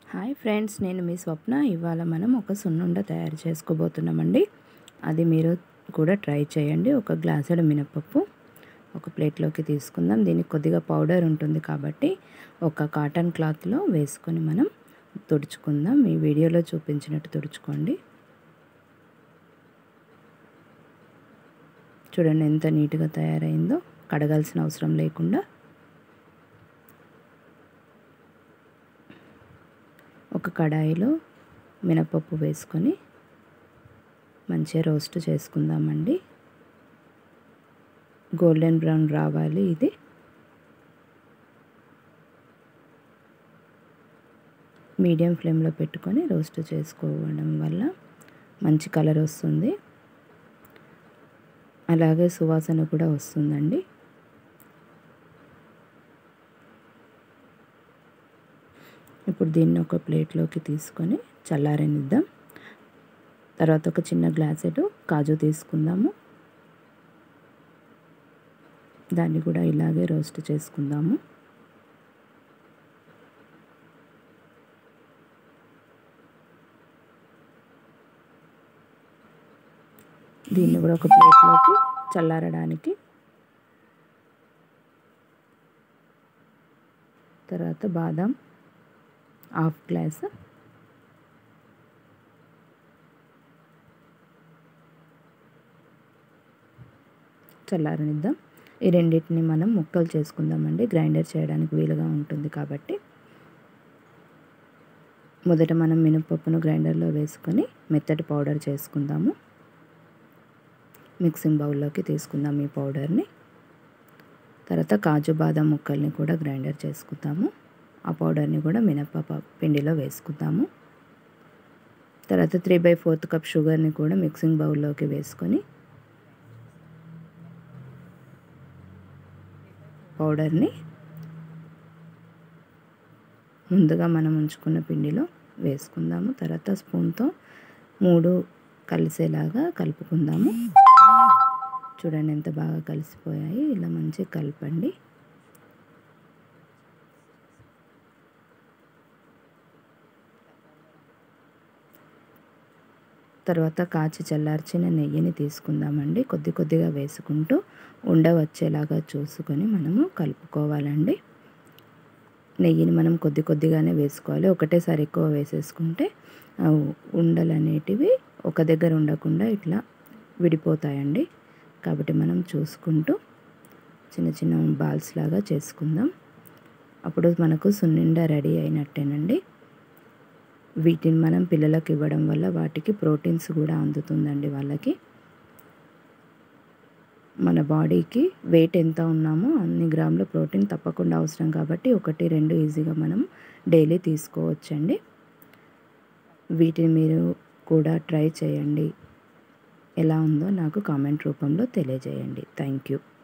hi friends నేను మీ స్వప్న ఇవాళ మనం ఒక సున్నుండ తయారు చేసుకోబోతున్నామండి అది మీరు కూడా ట్రై చేయండి ఒక గ్లాసుడు మినపప్పు ఒక ప్లేట్లోకి తీసుకుందాం దీనికి కొద్దిగా పౌడర్ ఉంటుంది కాబట్టి ఒక కాటన్ క్లాత్లో వేసుకొని మనం తుడుచుకుందాం ఈ వీడియోలో చూపించినట్టు తుడుచుకోండి చూడండి ఎంత నీట్గా తయారైందో కడగాల్సిన అవసరం లేకుండా ఒక కడాయిలో మినపప్పు వేసుకొని మంచిగా రోస్ట్ చేసుకుందామండి గోల్డెన్ బ్రౌన్ రావాలి ఇది మీడియం ఫ్లేమ్లో పెట్టుకొని రోస్ట్ చేసుకోవడం వల్ల మంచి కలర్ వస్తుంది అలాగే సువాసన కూడా వస్తుందండి ఇప్పుడు దీన్ని ఒక ప్లేట్లోకి తీసుకొని చల్లారనిద్దాం తర్వాత ఒక చిన్న గ్లాసెడు కాజు తీసుకుందాము దాన్ని కూడా ఇలాగే రోస్ట్ చేసుకుందాము దీన్ని కూడా ఒక ప్లేట్లోకి చల్లారడానికి తర్వాత బాదం హాఫ్ గ్లాస్ చల్లారనిద్దాం ఈ రెండింటిని మనం ముక్కలు చేసుకుందామండి గ్రైండర్ చేయడానికి వీలుగా ఉంటుంది కాబట్టి మొదట మనం మినపప్పును గ్రైండర్లో వేసుకొని మెత్తటి పౌడర్ చేసుకుందాము మిక్సింగ్ బౌల్లోకి తీసుకుందాం ఈ పౌడర్ని తర్వాత కాజు బాదం ముక్కల్ని కూడా గ్రైండర్ చేసుకుందాము ఆ పౌడర్ని కూడా మినపప్పు పిండిలో వేసుకుందాము తర్వాత త్రీ బై ఫోర్త్ కప్ షుగర్ని కూడా మిక్సింగ్ బౌల్లోకి వేసుకొని పౌడర్ని ముందుగా మనం ఉంచుకున్న పిండిలో వేసుకుందాము తర్వాత స్పూన్తో మూడు కలిసేలాగా కలుపుకుందాము చూడండి ఎంత బాగా కలిసిపోయాయి ఇలా మంచిగా కలపండి తర్వాత కాచి చల్లార్చిన నెయ్యిని తీసుకుందామండి కొద్ది కొద్దిగా వేసుకుంటూ ఉండ వచ్చేలాగా చూసుకొని మనము కలుపుకోవాలండి నెయ్యిని మనం కొద్ది కొద్దిగానే వేసుకోవాలి ఒకటేసారి ఎక్కువ వేసేసుకుంటే ఉండలు అనేటివి ఒక దగ్గర ఉండకుండా ఇట్లా విడిపోతాయండి కాబట్టి మనం చూసుకుంటూ చిన్న చిన్న బాల్స్ లాగా చేసుకుందాం అప్పుడు మనకు సున్నిండా రెడీ అయినట్టేనండి వీటిని మనం పిల్లలకు ఇవ్వడం వల్ల వాటికి ప్రోటీన్స్ కూడా అందుతుందండి వాళ్ళకి మన బాడీకి వెయిట్ ఎంత ఉన్నామో అన్ని గ్రాముల ప్రోటీన్ తప్పకుండా అవసరం కాబట్టి ఒకటి రెండు ఈజీగా మనం డైలీ తీసుకోవచ్చండి వీటిని మీరు కూడా ట్రై చేయండి ఎలా ఉందో నాకు కామెంట్ రూపంలో తెలియజేయండి థ్యాంక్ యూ